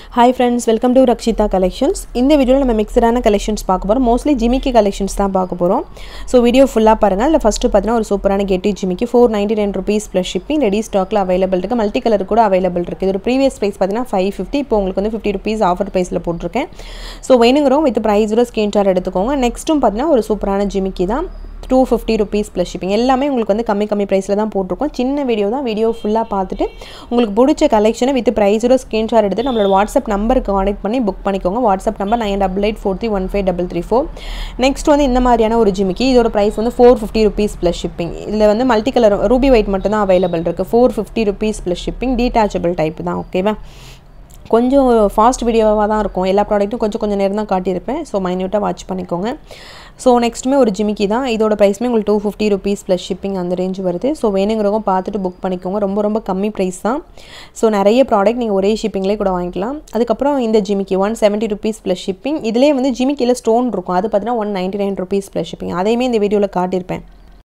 hi friends welcome to Rakshitha collections இந்த வீடியோவில் நம்ம மிக்சடான கலெக்ஷன்ஸ் பார்க்க போகிறோம் மோஸ்ட்லி ஜிமிக்கி கலெக்ஷன்ஸ் தான் பார்க்க போகிறோம் ஸோ வீடியோ ஃபுல்லாக பாருங்கள் அதில் ஃபஸ்ட்டு பார்த்தீங்கன்னா ஒரு சூப்பரான கெட்டி ஜிமிக்கி four ninety nine rupees plus shipping ready ஸ்டாக்கில் அவைலபிள் இருக்குது மல்டி கலர் கூட அவைலபிள் இருக்குது இது ப்ரீவியஸ் ப்ரைஸ் பார்த்தீங்கன்னா ஃபைவ் ஃபிஃப்டி இப்போ உங்களுக்கு வந்து ஃபிஃப்டி ருபீஸ் ஆஃபர் ப்ரைஸில் போட்டிருக்கேன் ஸோ வேணுங்கிறோம் வித் ப்ரைஸோட ஸ்க்ரீன்ஷாட் எடுத்துக்கோங்க நெக்ஸ்ட்டும் பார்த்தீங்கன்னா ஒரு சூப்பரான ஜிமிக்கி தான் two fifty rupees plus shipping எல்லாமே உங்களுக்கு வந்து கம்மி கம்மி ப்ரைஸில் தான் போட்டிருக்கோம் சின்ன வீடியோ தான் வீடியோ ஃபுல்லாக பார்த்துட்டு உங்களுக்கு பிடிச்ச கலெக்ஷனை வித் ப்ரைஸோட ஸ்க்ரீன்ஷாட் எடுத்து நம்மளோட வாட்ஸ்அப் நம்பருக்கு கான்டெக்ட் பண்ணி புக் பண்ணிக்கோங்க WhatsApp number nine double eight four three one five double three four next வந்து இந்த மாதிரியான ஒரு ஜிமிக்கி இதோட ப்ரைஸ் வந்து four fifty rupees plus shipping இதில் வந்து மல்டி கலர் ரூபி ஒயிட் மட்டும் தான் அவைலபிள் இருக்குது four fifty rupees plus shipping detachable type தான் ஓகேவா கொஞ்சம் ஃபாஸ்ட் வீடியோவாக தான் இருக்கும் எல்லா ப்ராடக்ட்டும் கொஞ்சம் கொஞ்சம் நேரம் தான் காட்டியிருப்பேன் ஸோ மைன்யூட்டாக வாட்ச் பண்ணிக்கோங்க ஸோ நெக்ஸ்ட்டுமே ஒரு ஜிமிக்கி தான் இதோட ப்ரைஸுமே உங்களுக்கு two fifty rupees plus shipping அந்த ரேஞ்ச் வருது ஸோ வேணுங்கிறவங்க பார்த்துட்டு புக் பண்ணிக்கோங்க ரொம்ப ரொம்ப கம்மி ப்ரைஸ் தான் ஸோ நிறைய ப்ராடக்ட் நீங்கள் ஒரே ஷிப்பிங்லேயே கூட வாங்கிக்கலாம் அதுக்கப்புறம் இந்த ஜிமிக்கி one seventy rupees plus shipping இதிலே வந்து ஜிமிக்கியில் ஸ்டோன் இருக்கும் அது பார்த்தீங்கன்னா one ninety nine rupees plus shipping அதையுமே இந்த வீடியோவில் காட்டியிருப்பேன்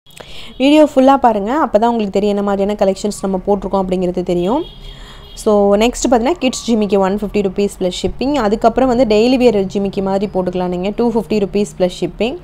வீடியோ ஃபுல்லாக பாருங்கள் அப்போ தான் உங்களுக்கு தெரியும் என்ன மாதிரியான கலெக்ஷன்ஸ் நம்ம போட்டிருக்கோம் அப்படிங்கிறது தெரியும் ஸோ நெக்ஸ்ட் பார்த்தீங்கன்னா கிட்ஸ் ஜிமிக்கு one fifty rupees plus shipping அதுக்கப்புறம் வந்து டெய்லி வியர் ஜிமிக்கி மாதிரி போட்டுக்கலாம் நீங்கள் two fifty rupees plus shipping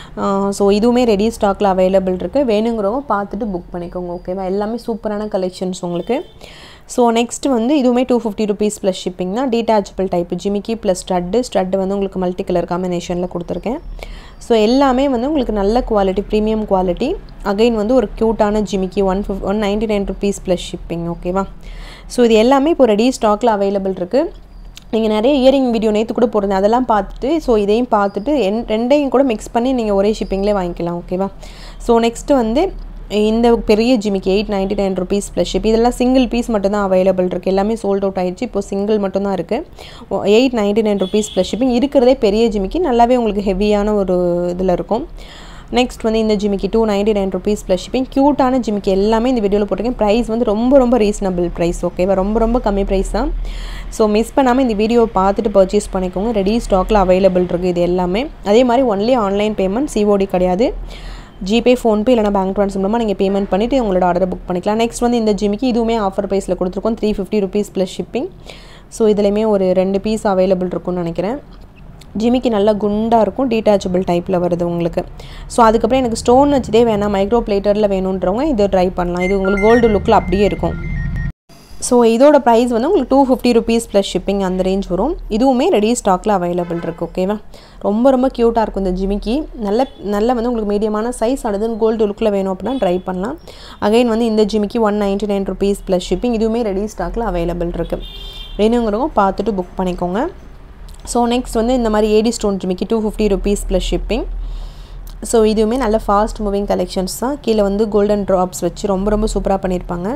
so இதுவுமே ரெடி ஸ்டாக்கில் அவைலபிள் இருக்குது வேணுங்கிறவங்க பார்த்துட்டு புக் பண்ணிக்கோங்க ஓகேவா எல்லாமே சூப்பரான கலெக்ஷன்ஸ் உங்களுக்கு ஸோ நெக்ஸ்ட் வந்து இதுவுமே two fifty rupees plus shipping தான் டீட்டாச்சபிள் டைப் ஜிமிக்கி ப்ளஸ் ஸ்டட்டு ஸ்டட்டு வந்து உங்களுக்கு மல்டி கலர் காம்பினேஷனில் கொடுத்துருக்கேன் ஸோ எல்லாமே வந்து உங்களுக்கு நல்ல குவாலிட்டி ப்ரீமியம் குவாலிட்டி அகைன் வந்து ஒரு க்யூட்டான ஜிமிக்கி ஒன் ஃபிஃப் one ninety nine rupees plus shipping ஓகேவா ஸோ இது எல்லாமே இப்போ ரெடி ஸ்டாக்கில் அவைலபிள் இருக்குது நீங்கள் நிறைய இயரிங் வீடியோ நேற்று கூட போடுறேன் அதெல்லாம் பார்த்துட்டு ஸோ இதையும் பார்த்துட்டு என் ரெண்டையும் கூட மிக்ஸ் பண்ணி நீங்கள் ஒரே ஷிப்பிங்லேயே வாங்கிக்கலாம் ஓகேவா ஸோ நெக்ஸ்ட்டு வந்து இந்த பெரிய ஜிமிக்கு eight ninety nine rupees plus ship இதெல்லாம் சிங்கிள் பீஸ் மட்டும் தான் அவைலபிள் இருக்குது எல்லாமே சோல்ட் அவுட் ஆயிடுச்சு இப்போ சிங்கிள் மட்டும் தான் இருக்குது eight ninety nine rupees plus shipping இருக்கிறதே பெரிய ஜிமிக்கு நல்லாவே உங்களுக்கு ஹெவியான ஒரு இதில் இருக்கும் நெக்ஸ்ட் வந்து இந்த ஜிமிக்கி two ninety nine rupees plus shipping க்யூட்டான ஜிமிக்கி எல்லாமே இந்த வீடியோவில் போட்டிருக்கேன் ப்ரைஸ் வந்து ரொம்ப ரொம்ப ரீசனபிள் ப்ரைஸ் ஓகேவா ரொம்ப ரொம்ப கம்மி ப்ரைஸ் தான் ஸோ மிஸ் பண்ணாமல் இந்த வீடியோவை பார்த்துட்டு பர்ச்சேஸ் பண்ணிக்கோங்க ரெடி ஸ்டாக்கில் அவைலபிள் இருக்குது இது எல்லாமே அதே மாதிரி ஒன்லி ஆன்லைன் பேமெண்ட் சிஓடி கிடையாது ஜிபே ஃபோன்பே இல்லைனா பேங்க் ட்ரான்ஸ்ஃபர் மூலமாக நீங்கள் பேமெண்ட் பண்ணிவிட்டு உங்களோட ஆர்டரை புக் பண்ணிக்கலாம் நெக்ஸ்ட் வந்து இந்த ஜிமிக்கு இதுவுமே ஆஃபர் ப்ரைஸில் கொடுத்துருக்கோம் three fifty rupees plus shipping so இதுலேயுமே ஒரு ரெண்டு பீஸ் அவைலபிள் இருக்கும்னு நினைக்கிறேன் ஜிமிக்கு நல்லா குண்டாக இருக்கும் டீட்டாச்சபிள் டைப்பில் வருது உங்களுக்கு ஸோ அதுக்கப்புறம் எனக்கு ஸ்டோன் வச்சதே வேணாம் மைக்ரோ பிளேட்டரில் வேணுன்றவங்க இது ட்ரை பண்ணலாம் இது உங்களுக்கு கோல்டு லுக்கில் அப்படியே இருக்கும் ஸோ இதோட ப்ரைஸ் வந்து உங்களுக்கு two fifty rupees plus shipping அந்த ரேஞ்ச் வரும் இதுவுமே ரெடி ஸ்டாக்கில் அவைலபிள் இருக்குது ஓகேவா ரொம்ப ரொம்ப க்யூட்டாக இருக்கும் இந்த ஜிமிக்கி நல்ல நல்ல வந்து உங்களுக்கு மீடியமான சைஸ் அடுத்து கோல்டு லுக்கில் வேணும் அப்படின்னா ட்ரை பண்ணலாம் அகைன் வந்து இந்த ஜிமிக்கி one ninety nine rupees plus shipping இதுவுமே ரெடி ஸ்டாக்கில் அவைலபிள் இருக்குது வேணுங்கிறவங்க பார்த்துட்டு புக் பண்ணிக்கோங்க ஸோ நெக்ஸ்ட் வந்து இந்த மாதிரி ஏடி ஸ்டோன் ஜிமிக்கி two fifty rupees plus shipping so இதுவுமே நல்ல ஃபாஸ்ட் மூவிங் கலெக்ஷன்ஸ் தான் கீழே வந்து கோல்டன் ட்ராப்ஸ் வச்சு ரொம்ப ரொம்ப சூப்பராக பண்ணியிருப்பாங்க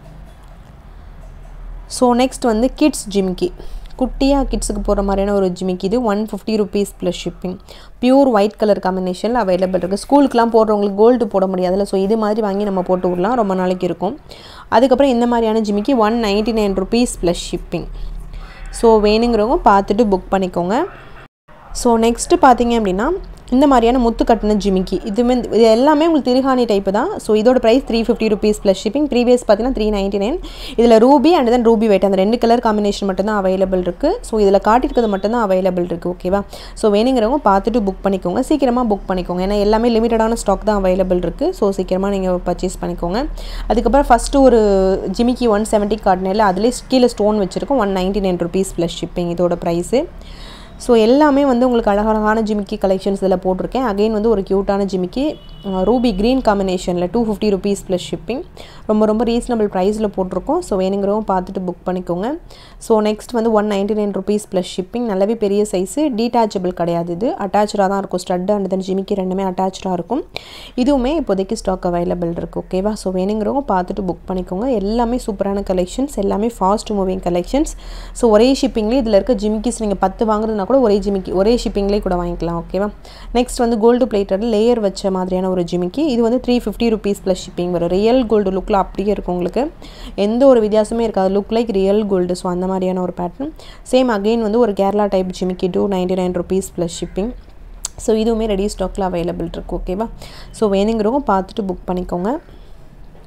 ஸோ நெக்ஸ்ட் வந்து கிட்ஸ் ஜிமிக்கி குட்டியாக கிட்ஸுக்கு போகிற மாதிரியான ஒரு ஜிமிக்கி இது one fifty rupees plus shipping pure white colour காம்பினேஷனில் அவைலபிள் இருக்குது ஸ்கூலுக்குலாம் போடுறவங்களுக்கு கோல்டு போட முடியாதுல்ல ஸோ இது மாதிரி வாங்கி நம்ம போட்டு விடலாம் ரொம்ப நாளைக்கு இருக்கும் அதுக்கப்புறம் இந்த மாதிரியான ஜிமிக்கி one ninety nine rupees plus shipping so வேணுங்கிறவங்க பார்த்துட்டு புக் பண்ணிக்கோங்க ஸோ நெக்ஸ்ட்டு பார்த்தீங்க அப்படின்னா இந்த மாதிரியான முத்து கட்டின ஜிமிக்கி இதுமே இது எல்லாமே உங்களுக்கு திருகாணி டைப்பு தான் ஸோ இதோட price three fifty rupees plus shipping previous பார்த்தீங்கன்னா த்ரீ நைன்ட்டி நைன் இதில் ruby and then ruby wait அந்த ரெண்டு கலர் காம்பினேஷன் மட்டும் தான் அவைலபிள் இருக்குது ஸோ இதில் காட்டியிருக்கிறது மட்டும் தான் அவைலபிள் இருக்குது ஓகேவா ஸோ வேணுங்கிறவங்க பார்த்துட்டு புக் பண்ணிக்கோங்க சீக்கிரமாக புக் பண்ணிக்கோங்க ஏன்னா எல்லாமே லிமிட்டடான ஸ்டாக் தான் அவைலபிள் இருக்குது ஸோ சீக்கிரமாக நீங்கள் பர்ச்சேஸ் பண்ணிக்கோங்க அதுக்கப்புறம் ஃபஸ்ட்டு ஒரு ஜிமிக்கி ஒன் செவன்ட்டி காட்டினில் அதுலேயே கீழே ஸ்டோன் வச்சுருக்கோம் one ninety nine rupees plus shipping இதோட ப்ரைஸு ஸோ எல்லாமே வந்து உங்களுக்கு அழகழகான ஜிமிக்கி கலெக்ஷன்ஸ் இதில் போட்டிருக்கேன் அகைன் வந்து ஒரு க்யூட்டான ஜிமிக்கி ரூபி க்ரீன் காம்பினேஷனில் two fifty rupees plus shipping ரொம்ப ரொம்ப ரீசனபிள் ப்ரைஸில் போட்டிருக்கோம் ஸோ வேணுங்கிறவங்க பார்த்துட்டு புக் பண்ணிக்கோங்க ஸோ நெக்ஸ்ட் வந்து one ninety nine rupees plus shipping நல்லாவே பெரிய சைஸு டீட்டாச்சபிள் கிடையாது இது அட்டாச்சாக தான் இருக்கும் ஸ்டட் அண்ட் தென் ஜிமிக்கி ரெண்டுமே அட்டாச்சாக இருக்கும் இதுவுமே இப்போதைக்கு ஸ்டாக் அவைலபிள் இருக்குது ஓகேவா ஸோ வேணுங்கிறவங்க பார்த்துட்டு புக் பண்ணிக்கோங்க எல்லாமே சூப்பரான கலெக்ஷன்ஸ் எல்லாமே ஃபாஸ்ட் மூவிங் கலெக்ஷன்ஸ் ஸோ ஒரே ஷிப்பிங்லேயே இதில் இருக்க ஜிமிக்கிஸ் நீங்கள் பத்து வாங்குறதுனா கூட ஒரே ஜிமிக்கி ஒரே ஷிப்பிங்லேயே கூட வாங்கிக்கலாம் ஓகேவா நெக்ஸ்ட் வந்து கோல்டு பிளேட்டர் லேயர் வச்ச மாதிரியான ஒரு ஜிமிக்கி இது வந்து three fifty rupees plus shipping வரும் ரியல் கோல்டு லுக்கில் அப்படியே இருக்கும் உங்களுக்கு எந்த ஒரு வித்தியாசமே இருக்காது look like real gold so அந்த மாதிரியான ஒரு பேட்டர்ன் சேம் அகெயின் வந்து ஒரு கேரளா டைப் ஜிமிக்கி two ninety nine rupees plus shipping so இதுவுமே ரெடி ஸ்டாக்கில் அவைலபிள் இருக்குது ஓகேவா ஸோ வேணுங்கிறவங்க பார்த்துட்டு புக் பண்ணிக்கோங்க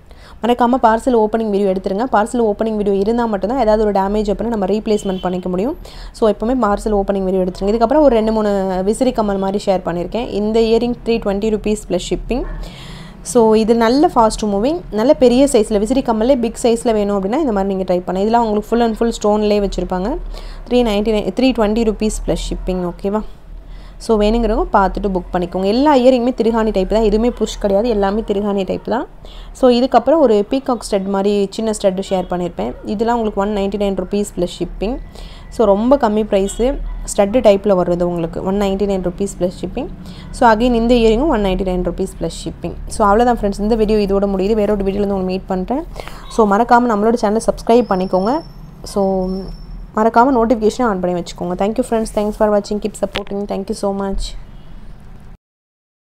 மறக்காமல் பார்சல் ஓப்பனிங் வீடியோ எடுத்துருங்க பார்சல் ஓப்பனிங் வீடியோ இருந்தால் மட்டும்தான் ஏதாவது ஒரு டேமேஜ் அப்படின்னா நம்ம ரீப்ளேஸ்மெண்ட் பண்ணிக்க முடியும் ஸோ எப்போவுமே பார்சல் ஓப்பனிங் வீடியோ எடுத்துருங்க இதுக்கப்புறம் ஒரு ரெண்டு மூணு விசிறி கம்மல் மாதிரி ஷேர் பண்ணியிருக்கேன் இந்த earring three twenty rupees plus shipping so இது நல்ல ஃபாஸ்ட் மூவிங் நல்ல பெரிய சைஸில் விசிறி கம்மல்லே பிக் சைஸில் வேணும் அப்படின்னா இந்த மாதிரி நீங்கள் ட்ரை பண்ணலாம் இதெல்லாம் உங்களுக்கு ஃபுல் அண்ட் ஃபுல் ஸ்டோன்லேயே வச்சுருப்பாங்க three ninety nine three twenty rupees plus shipping ஓகேவா ஸோ வேணுங்கிறவங்க பார்த்துட்டு புக் பண்ணிக்கோங்க எல்லா இயரிங்குமே திருகாணி டைப் தான் எதுவுமே புஷ் கிடையாது எல்லாமே திருகாணி டைப் தான் ஸோ இதுக்கப்புறம் ஒரு பீகாக் ஸ்டட் மாதிரி சின்ன ஸ்டட்டு ஷேர் பண்ணியிருப்பேன் இதெல்லாம் உங்களுக்கு one ninety nine rupees plus shipping so ரொம்ப கம்மி ப்ரைஸு ஸ்டட்டு டைப்பில் வருது உங்களுக்கு one ninety nine rupees plus shipping so again இந்த இயரிங்கும் one ninety nine rupees plus shipping so அவ்வளோதான் ஃப்ரெண்ட்ஸ் இந்த வீடியோ இதோட முடியுது வேற ஒரு வீடியோவில் வந்து உங்களுக்கு மீட் பண்ணுறேன் ஸோ மறக்காமல் நம்மளோட சேனலை சப்ஸ்கிரைப் பண்ணிக்கோங்க ஸோ மறக்காமல் நோட்டிஃபிகேஷன் ஆன் பண்ணி வச்சுக்கோங்க தேங்க்யூ ஃப்ரெண்ட்ஸ் தேங்க்ஸ் ஃபார் வாட்சிங் keep supporting thank you so much